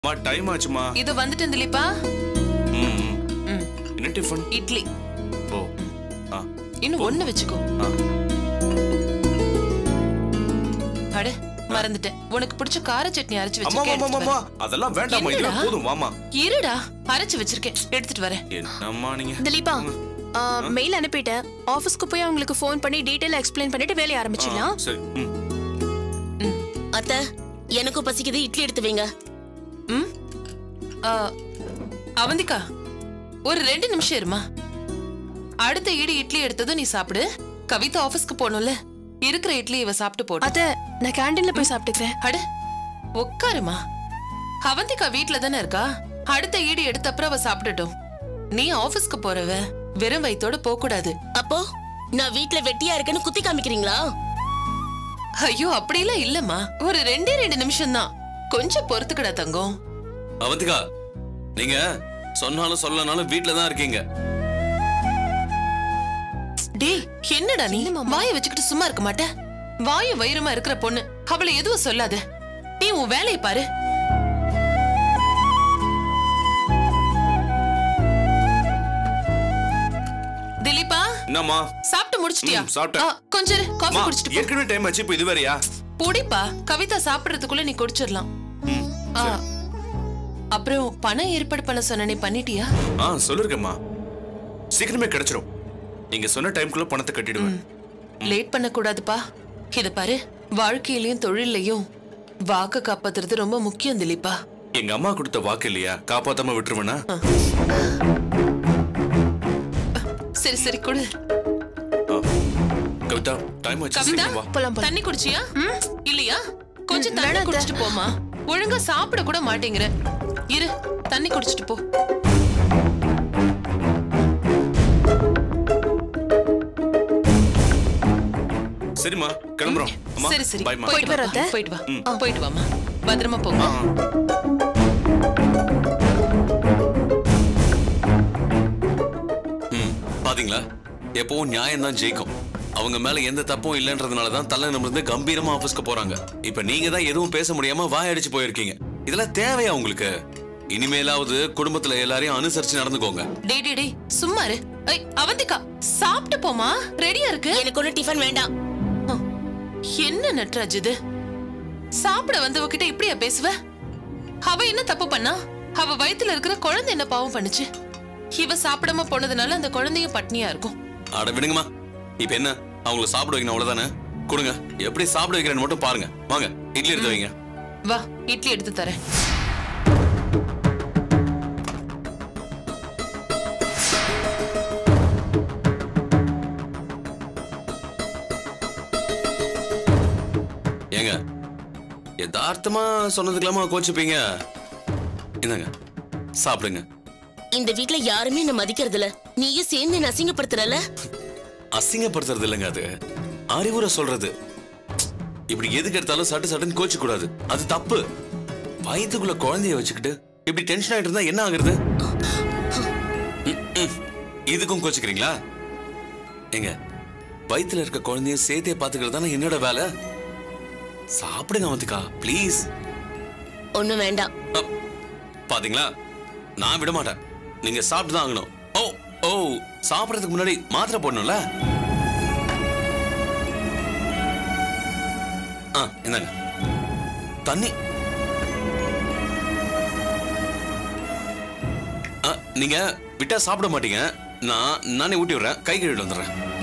மா டைம் ஆச்சுமா இது வந்துட்டேன் திலீப்பா ம், ம். ம், என்ன டிஃபன் இட்லி ஓ ஆ இன்னும் ஒண்ணு வச்சுக்கோ ஆ. அட மறந்துட்டேன் உனக்கு பிடிச்ச கார சட்னி அரைச்சு அம்மா வச்சிருக்கேன் அம்மா எடுத்துட்டு அம்மா வரேன். அதெல்லாம் வேண்டாம்மா இதுவே என்னடா? போதும் வாமா இருடா அரைச்சு வச்சிருக்கேன் எடுத்துட்டு வரேன் என்னம்மா நீங்க திலீபா மெயில் அனுப்பிட்டேன் ஆபீஸ்க்கு போய் அவங்களுக்கு ஃபோன் பண்ணி டீடைலா எக்ஸ்பிளைன் பண்ணிட்டு வேலையை ஆ, ஆரம்பிச்சிடலாம் சரி ம். அத்தை எனக்கும் பசிக்குது இட்லி எடுத்து வைங்க ம் ஆ, அவந்திகா ஒரு ரெண்டு நிமிஷம் இருமா அடுத்த ஈடு இட்லி எடுத்ததும் நீ சாப்பிடு கவிதா ஆபீஸ்க்கு போகணும்ல இருக்கிற இட்லி இவ சாப்பிட்டு போடு அத நான் கேண்டீன்ல போய் சாப்பிட்டுக்கிறேன் அட உட்காருமா அவந்திகா வீட்ல தானே இருக்கா அடுத்த ஈடு எடுத்த அப்புறம் அவ சாப்பிட்டுட்டோம் நீ ஆபீஸ்க்கு போறவ வெறும் வயித்தோட போக கூடாது அப்போ நான் வீட்ல வெட்டியா இருக்கேன்னு குத்தி காமிக்கிறீங்களா ஐயோ அப்படிலாம் இல்லம்மா ஒரு ரெண்டே ரெண்டு நிமிஷம் தான் கொஞ்சம் பொறுத்துக்கடா தங்கம் அவந்திகா நீங்க சொன்னாலும் சொல்லனாலும் வீட்ல தான் இருக்கீங்க டேய் என்னடா நீ வாயை வச்சுக்கிட்டு சும்மா இருக்க மாட்ட வாயும் வயிறுமா இருக்கிற பொண்ணு அவளை எதுவும் சொல்லாத நீ உன் வேலையை பாரு திலீபா என்னம்மா சாப்பிட்டு முடிச்சிட்டியா ம், சாப்பிட்டேன். ஆ, கொஞ்சம் இரு, காஃபி அம்மா, குடிச்சிட்டு போ ஏற்கனவே டைம் ஆச்சு இப்போ இது வேறயா புடிப்பா கவிதா சாப்பிடுறதுக்குள்ள நீ குடிச்சிடலாம் ம், ஆ, அப்புறம் பணம் ஏற்பாடு பண்ண சொன்ன நீ பண்ணிட்டியா ஆ சொல்லிருக்கேம்மா சீக்கிரமே கிடைச்சிரும் நீங்க சொன்ன டைம்குள்ள பணத்தை கட்டிடுவேன் லேட் பண்ண கூடாதுப்பா இத பாரு வாழ்க்கையிலயும் தொழிலையும் வாக்க காப்பாத்துறது ரொம்ப முக்கியம் திலீப்பா எங்க அம்மா கொடுத்த வாக்கு இல்லையா காப்பாத்தாம விட்டுருவேனா சரி சரி கொடு ஆ. கவிதா டைம் ஆச்சு கவிதா சீக்கிரம் வா போலாம் போலாம் தண்ணி குடிச்சியா இல்லையா கொஞ்சம் தண்ணி வேணாம் அத்தை. குடிச்சிட்டு போமா ஒழுங்கா சாப்பிட கூட மாட்டேங்கிற இரு தண்ணி குடிச்சிட்டு போ சரிம்மா கிளம்புறோம் அம்மா சரி சரி பாய்மா போயிட்டு போயிட்டு வா வரேன் அத்தை. போயிட்டு வா போயிட்டு வாமா பத்திரமா போங்க ஆ, ம் பாத்தீங்களா எப்பவும் நியாயம் தான் ஜெயிக்கும் அவங்க மேல எந்த தப்பும் இல்லைன்றதுனால தான் தலை நிமிர்ந்து கம்பீரமா ஆபீஸ்க்கு போறாங்க இப்ப நீங்க தான் எதுவும் பேச முடியாம வாய் அடிச்சு போயிருக்கீங்க இதெல்லாம் தேவையா உங்களுக்கு இனிமேலாவது குடும்பத்துல எல்லாரையும் அனுசரிச்சு நடந்துக்கோங்க டேய் டேய் டேய் சும்மா இரு ஐய் அவந்திகா சாப்பிட்டு போமா ரெடியா இருக்கு எனக்கு ஒண்ணு டிஃபன் வேண்டாம் ஹம், என்ன நட்ராஜ் இது சாப்பிட வந்தவகிட்ட இப்படியா பேசுவ அவ என்ன தப்பு பண்ணா அவ வயித்துல இருக்கிற குழந்தை என்ன பாவம் பண்ணுச்சு இவ சாப்பிடாம போனதுனால அந்த குழந்தையும் பட்னியா இருக்கும் அட விடுங்கம்மா இப்ப என்ன அவங்கள சாப்பிட வைக்கணும் அவ்வளவுதானே கொடுங்க எப்படி சாப்பிட வைக்கிறேன்னு மட்டும் பாருங்க வாங்க இட்லி எடுத்து வைங்க வா இட்லி எடுத்து தரேன் ஏங்க யதார்த்தமா சொன்னதுக்கெல்லாமா கோச்சுப்பீங்க இந்தாங்க சாப்பிடுங்க இந்த வீட்ல யாருமே என்ன மதிக்கிறது இல்ல நீயும் சேர்ந்து என்ன அசிங்கப்படுத்துறல அசிங்கப்படுத்துறது இல்லைங்க அது அறிவுரை சொல்றது இப்படி எதுக்கு எடுத்தாலும் சட்டு சட்டுன்னு கோச்சு கூடாது அது தப்பு வயித்துக்குள்ள குழந்தைய வச்சுக்கிட்டு இப்படி டென்ஷன் ஆயிட்டு இருந்தா என்ன ஆகுறது ம், ம். இதுக்கும் கோச்சுக்கிறீங்களா ஏங்க வயித்துல இருக்க குழந்தைய சேர்த்தே பாத்துக்கிறது தானே என்னோட வேலை சாப்பிடுங்க அவத்துக்கா ப்ளீஸ் ஒண்ணும் வேண்டாம் பாத்தீங்களா நான் விட மாட்டேன் நீங்க சாப்பிட்டு தான் ஆகணும் ஓ ஓ சாப்பிடறதுக்கு முன்னாடி மாத்திரை போடணும்ல ஆ இந்தாங்க தண்ணி ஆ, நீங்க விட்டா சாப்பிட மாட்டீங்க நான் நானே ஊட்டி விடுறேன் கை கழுவிட்டு வந்துடுறேன்